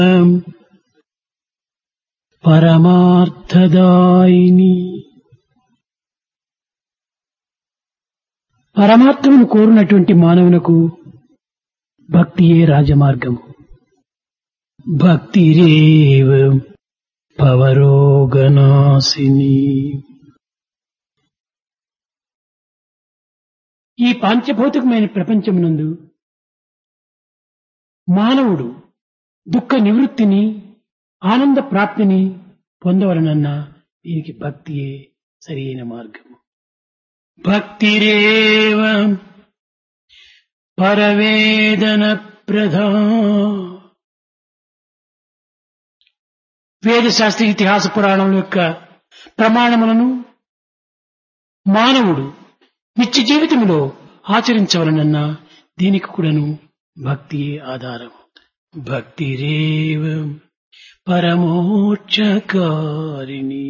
పరమార్థదాయిని పరమాత్మను కోరినటువంటి మానవునకు భక్తియే రాజమార్గము భక్తిరేవ పవరోగనాశిని ఈ పాంచభౌతికమైన ప్రపంచమునందు మానవుడు దుఃఖ నివృత్తిని ఆనంద ప్రాప్తిని పొందవలనన్న దీనికి భక్తియే సరియైన మార్గము భక్తిరేవ పరవేదన ప్రధా వేదశాస్త్ర ఇతిహాస పురాణం యొక్క ప్రమాణములను మానవుడు నిత్య జీవితంలో ఆచరించవలనన్న దీనికి కూడాను భక్తియే ఆధారం భక్తిరేవ పరమోక్షకారిణి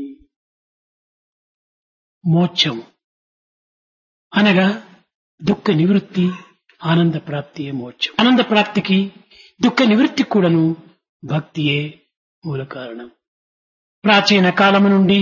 మోక్షం అనగా దుఃఖ నివృత్తి ఆనంద ప్రాప్తియే మోక్షం ఆనంద ప్రాప్తికి దుఃఖ నివృత్తికి కూడాను భక్తియే మూల కారణం ప్రాచీన కాలము నుండి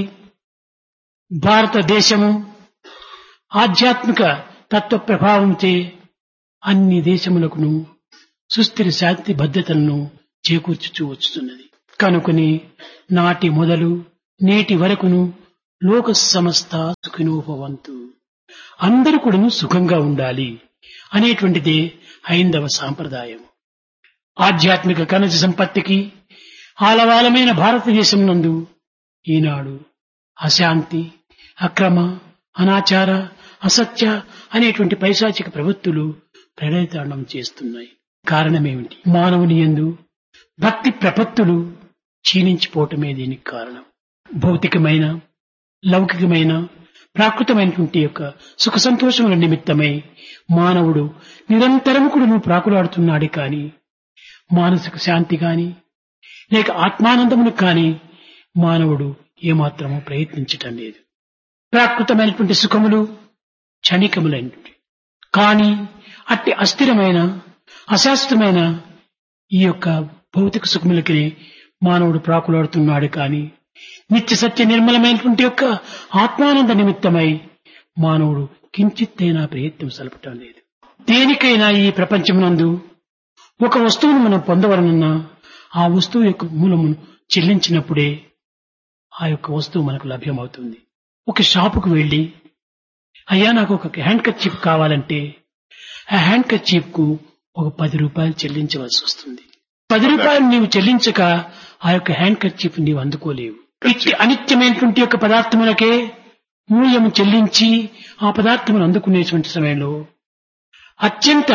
భారతదేశము ఆధ్యాత్మిక తత్వ ప్రభావంచే అన్ని దేశములకును సుస్థిర శాంతి భద్రతలను చేకూర్చుచూ వచ్చుతున్నది కనుకొని నాటి మొదలు నేటి వరకును లోక సమస్త సుఖినోపవంతు అందరూ కూడాను సుఖంగా ఉండాలి అనేటువంటిదే హైందవ సాంప్రదాయం ఆధ్యాత్మిక ఖనిజ సంపత్తికి ఆలవాలమైన భారతదేశం నందు ఈనాడు అశాంతి అక్రమ అనాచార అసత్య అనేటువంటి పైశాచిక ప్రవృత్తులు ప్రణయతాండం చేస్తున్నాయి కారణమేమిటి మానవుని ఎందు భక్తి ప్రపత్తులు క్షీణించిపోవటమే దీనికి కారణం భౌతికమైన లౌకికమైన ప్రాకృతమైనటువంటి యొక్క సుఖ సంతోషముల నిమిత్తమై మానవుడు నిరంతరము కూడా ప్రాకులాడుతున్నాడే కాని మానసిక శాంతి కాని లేక ఆత్మానందమును కాని మానవుడు ఏమాత్రము ప్రయత్నించటం లేదు ప్రాకృతమైనటువంటి సుఖములు క్షణికములైనటువంటి కానీ అట్టి అస్థిరమైన అశాశ్వతమైన ఈ యొక్క భౌతిక సుఖములకి మానవుడు ప్రాకులాడుతున్నాడు కానీ నిత్య సత్య నిర్మలమైనటువంటి యొక్క ఆత్మానంద నిమిత్తమై మానవుడు కించిత్తైనా ప్రయత్నం సలపటం లేదు దేనికైనా ఈ ప్రపంచమునందు ఒక వస్తువును మనం పొందవలనన్నా ఆ వస్తువు యొక్క మూలమును చెల్లించినప్పుడే ఆ యొక్క వస్తువు మనకు లభ్యమవుతుంది ఒక షాపుకు వెళ్లి అయ్యా నాకు ఒక హ్యాండ్ కర్చీఫ్ కావాలంటే ఆ హ్యాండ్ కర్చీఫ్ కు ఒక పది రూపాయలు చెల్లించవలసి వస్తుంది పది రూపాయలు నీవు చెల్లించక ఆ యొక్క హ్యాండ్ కర్చీఫ్ నీవు అందుకోలేవు ఇట్టి అనిత్యమైనటువంటి యొక్క పదార్థములకే మూల్యం చెల్లించి ఆ పదార్థమును అందుకునేటువంటి సమయంలో అత్యంత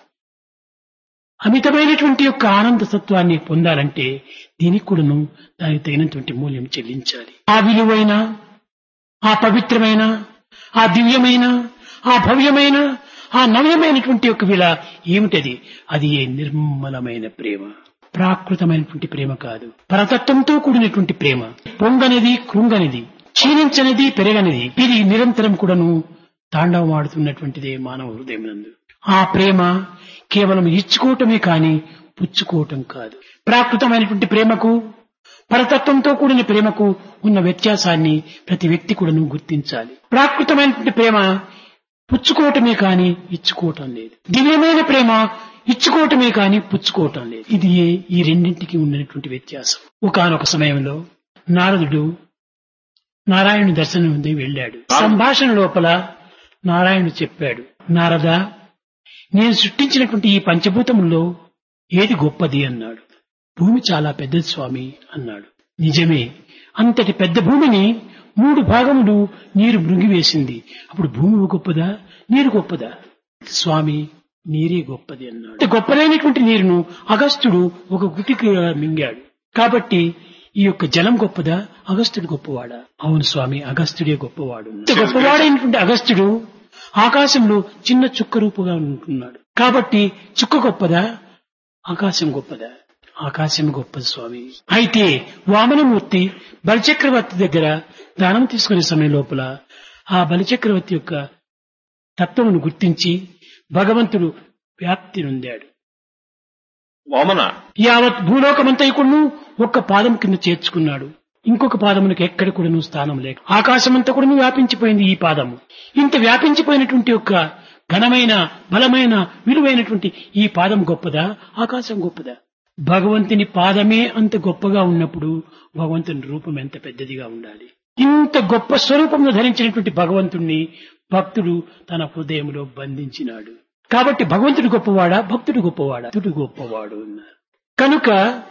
అమితమైనటువంటి యొక్క ఆనంద తత్వాన్ని పొందాలంటే దీనికి కూడాను దానికి తగినటువంటి మూల్యం చెల్లించాలి ఆ విలువైన ఆ పవిత్రమైన ఆ దివ్యమైన ఆ భవ్యమైన ఆ నవ్యమైనటువంటి యొక్క విల ఏమిటది అది ఏ నిర్మలమైన ప్రేమ ప్రాకృతమైనటువంటి ప్రేమ కాదు పరతత్వంతో కూడినటువంటి ప్రేమ పొంగనిది కృంగనిది క్షీణించనిది పెరగనిది ఇది నిరంతరం కూడాను తాండవం ఆడుతున్నటువంటిదే మానవ హృదయం నందు ఆ ప్రేమ కేవలం ఇచ్చుకోవటమే కాని పుచ్చుకోవటం కాదు ప్రాకృతమైనటువంటి ప్రేమకు పరతత్వంతో కూడిన ప్రేమకు ఉన్న వ్యత్యాసాన్ని ప్రతి వ్యక్తి కూడాను గుర్తించాలి ప్రాకృతమైనటువంటి ప్రేమ పుచ్చుకోవటమే కాని ఇచ్చుకోవటం లేదు దివ్యమైన ప్రేమ ఇచ్చుకోవటమే కాని పుచ్చుకోవటం లేదు ఇది ఈ రెండింటికి ఉన్నటువంటి వ్యత్యాసం ఒకనొక సమయంలో నారదుడు నారాయణుని దర్శనం ఉంది వెళ్ళాడు సంభాషణ లోపల నారాయణుడు చెప్పాడు నారద నేను సృష్టించినటువంటి ఈ పంచభూతముల్లో ఏది గొప్పది అన్నాడు భూమి చాలా పెద్దది స్వామి అన్నాడు నిజమే అంతటి పెద్ద భూమిని మూడు భాగములు నీరు మృంగివేసింది అప్పుడు భూమి గొప్పదా నీరు గొప్పదా స్వామి నీరే గొప్పది అన్నాడు గొప్పదైనటువంటి నీరును అగస్త్యుడు ఒక గుటికి మింగాడు కాబట్టి ఈ యొక్క జలం గొప్పదా అగస్త్యుడు గొప్పవాడా అవును స్వామి అగస్త్యుడే గొప్పవాడు గొప్పవాడైనటువంటి అగస్త్యుడు ఆకాశంలో చిన్న చుక్క రూపుగా ఉంటున్నాడు కాబట్టి చుక్క గొప్పదా ఆకాశం గొప్పదా ఆకాశం గొప్పది స్వామి అయితే వామనమూర్తి బలిచక్రవర్తి దగ్గర దానం తీసుకునే సమయం లోపల ఆ బలిచక్రవర్తి యొక్క తత్వమును గుర్తించి భగవంతుడు వ్యాప్తి నొందాడు Vamana. యావత్ భూలోకమంతైకుడును ఒక్క పాదం కింద చేర్చుకున్నాడు ఇంకొక పాదమునికి ఎక్కడ కూడాను స్థానం లేక ఆకాశమంతా కూడా వ్యాపించిపోయింది ఈ పాదము ఇంత వ్యాపించిపోయినటువంటి యొక్క ఘనమైన బలమైన విలువైనటువంటి ఈ పాదం గొప్పదా ఆకాశం గొప్పదా భగవంతుని పాదమే అంత గొప్పగా ఉన్నప్పుడు భగవంతుని రూపం ఎంత పెద్దదిగా ఉండాలి ఇంత గొప్ప స్వరూపంలో ధరించినటువంటి భగవంతుణ్ణి భక్తుడు తన హృదయంలో బంధించినాడు కాబట్టి భగవంతుడు గొప్పవాడా భక్తుడు గొప్పవాడా భక్తుడు గొప్పవాడు అన్నారు కనుక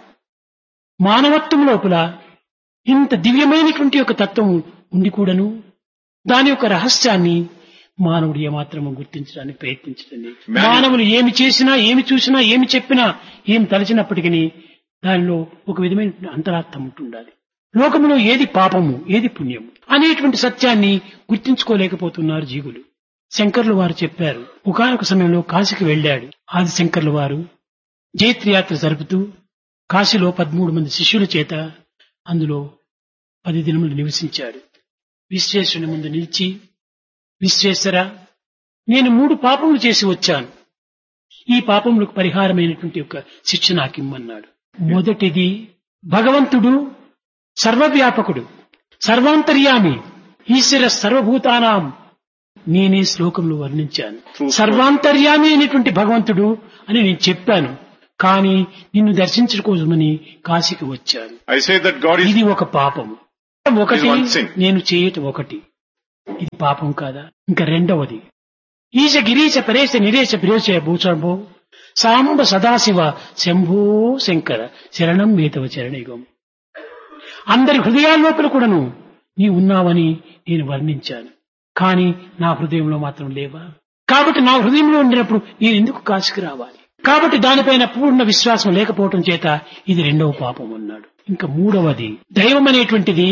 మానవత్వం లోపల ఇంత దివ్యమైనటువంటి ఒక తత్వం ఉండి కూడాను దాని యొక్క రహస్యాన్ని మానవుడు ఏమాత్రము గుర్తించడానికి ప్రయత్నించడం లేదు Man- మానవులు ఏమి చేసినా ఏమి చూసినా ఏమి చెప్పినా ఏమి తలచినప్పటికీ దానిలో ఒక విధమైన అంతరార్థం ఉంటుండాలి లోకములో ఏది పాపము ఏది పుణ్యము అనేటువంటి సత్యాన్ని గుర్తించుకోలేకపోతున్నారు జీవులు శంకర్లు వారు చెప్పారు ఒకనొక సమయంలో కాశీకి వెళ్ళాడు ఆది శంకర్లు వారు జైత్రయాత్ర జరుపుతూ కాశీలో పదమూడు మంది శిష్యుల చేత అందులో పది దినములు నివసించాడు విశ్వేశ్వరుని ముందు నిలిచి విశ్వేశ్వర నేను మూడు పాపములు చేసి వచ్చాను ఈ పాపములకు పరిహారమైనటువంటి ఒక శిక్ష నాకిమ్మన్నాడు మొదటిది భగవంతుడు సర్వవ్యాపకుడు సర్వాంతర్యామి ఈశ్వర సర్వభూతానాం నేనే శ్లోకంలో వర్ణించాను True. సర్వాంతర్యామి అయినటువంటి భగవంతుడు అని నేను చెప్పాను కానీ నిన్ను దర్శించుకోసమని కాశీకి వచ్చాను I say that God is ఇది ఒక పాపము ఒకటి It is one sin. నేను చేయటం ఒకటి ఇది పాపం కాదా ఇంకా రెండవది ఈశ గిరీశ పరేశ నిరేశ ప్రేష భూషణభో సాంబ సదాశివ శంభో శంకర శరణం మేతవ చరణయుగం అందరి హృదయాల లోపల కూడాను నీ ఉన్నావని నేను వర్ణించాను కానీ నా హృదయంలో మాత్రం లేవా కాబట్టి నా హృదయంలో ఉండినప్పుడు నేను ఎందుకు కాశీకి రావాలి కాబట్టి దానిపైన పూర్ణ విశ్వాసం లేకపోవటం చేత ఇది రెండవ పాపం అన్నాడు ఇంకా మూడవది దైవం అనేటువంటిది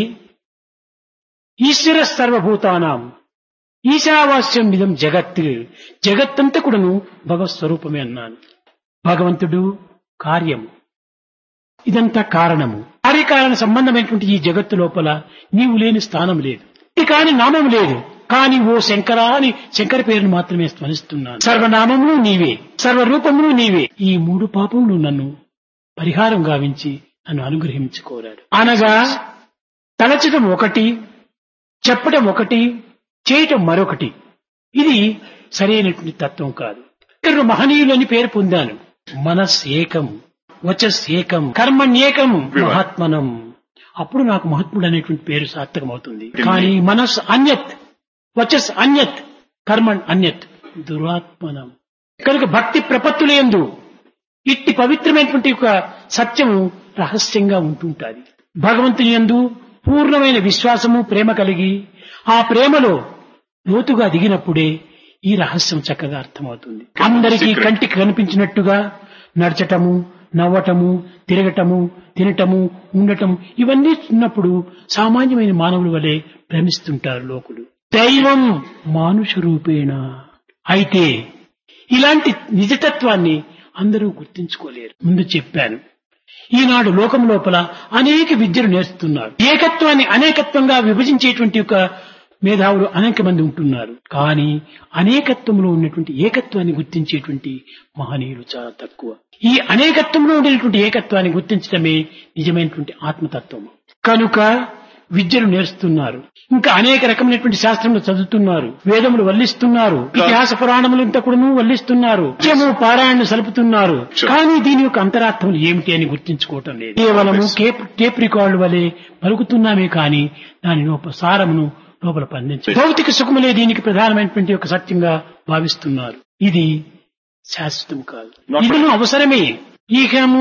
ఈశ్వర సర్వభూతానాం ఈశావాస్యం ఇదం జగత్ జగత్తంతా కూడాను భగవత్ స్వరూపమే అన్నాను భగవంతుడు కార్యము ఇదంతా కారణము కార్యకారణ సంబంధమైనటువంటి ఈ జగత్తు లోపల నీవు లేని స్థానం లేదు ఇది కాని నామం లేదు కాని ఓ శంకర అని శంకర పేరును మాత్రమే స్మరిస్తున్నాను సర్వనామములు నీవే సర్వరూపములు నీవే ఈ మూడు పాపములు నన్ను పరిహారం గావించి నన్ను అనుగ్రహించుకోరాడు అనగా తలచటం ఒకటి చెప్పటం ఒకటి చేయటం మరొకటి ఇది సరైనటువంటి తత్వం కాదు ఇద్దరు మహనీయులని పేరు పొందాను మనస్ ఏకం వచస్ ఏకం కర్మణ్యేకం మహాత్మనం అప్పుడు నాకు మహాత్ముడు అనేటువంటి పేరు సార్థకం అవుతుంది కానీ మనస్ అన్యత్ వచస్ అన్యత్ కర్మణ్ అన్యత్ దురాత్మనం కనుక భక్తి ప్రపత్తులేందు ఇట్టి పవిత్రమైనటువంటి ఒక సత్యము రహస్యంగా ఉంటుంటాది భగవంతుని యందు పూర్ణమైన విశ్వాసము ప్రేమ కలిగి ఆ ప్రేమలో లోతుగా దిగినప్పుడే ఈ రహస్యం చక్కగా అర్థమవుతుంది అందరికీ Secret. కంటికి కనిపించినట్టుగా నడచటము నవ్వటము తిరగటము తినటము ఉండటము ఇవన్నీ ఉన్నప్పుడు సామాన్యమైన మానవుల వలె భ్రమిస్తుంటారు లోకులు దైవం మానుష రూపేణ అయితే ఇలాంటి నిజతత్వాన్ని అందరూ గుర్తించుకోలేరు ముందు చెప్పాను ఈనాడు లోకం లోపల అనేక విద్యలు నేర్చుతున్నారు ఏకత్వాన్ని అనేకత్వంగా విభజించేటువంటి ఒక మేధావులు అనేక మంది ఉంటున్నారు కానీ అనేకత్వంలో ఉన్నటువంటి ఏకత్వాన్ని గుర్తించేటువంటి మహనీయులు చాలా తక్కువ ఈ అనేకత్వంలో ఉండేటువంటి ఏకత్వాన్ని గుర్తించడమే నిజమైనటువంటి ఆత్మతత్వం కనుక విద్యలు నేర్చుతున్నారు ఇంకా అనేక రకమైనటువంటి శాస్త్రములు చదువుతున్నారు వేదములు వల్లిస్తున్నారు ఇతిహాస పురాణములు ఇంత కూడాను వల్లిస్తున్నారు నిత్యము పారాయణ సలుపుతున్నారు Sure. కానీ దీని యొక్క అంతరార్థం ఏమిటి అని గుర్తించుకోవటం లేదు కేవలము కేప్ టేప్ రికార్డు వలె పలుకుతున్నామే కానీ దాని లోపల సారమును లోపల పండించి భౌతిక సుఖములే దీనికి ప్రధానమైనటువంటి ఒక సత్యంగా భావిస్తున్నారు ఇది శాశ్వతం కాదు Not ఇది అవసరమే ఈహము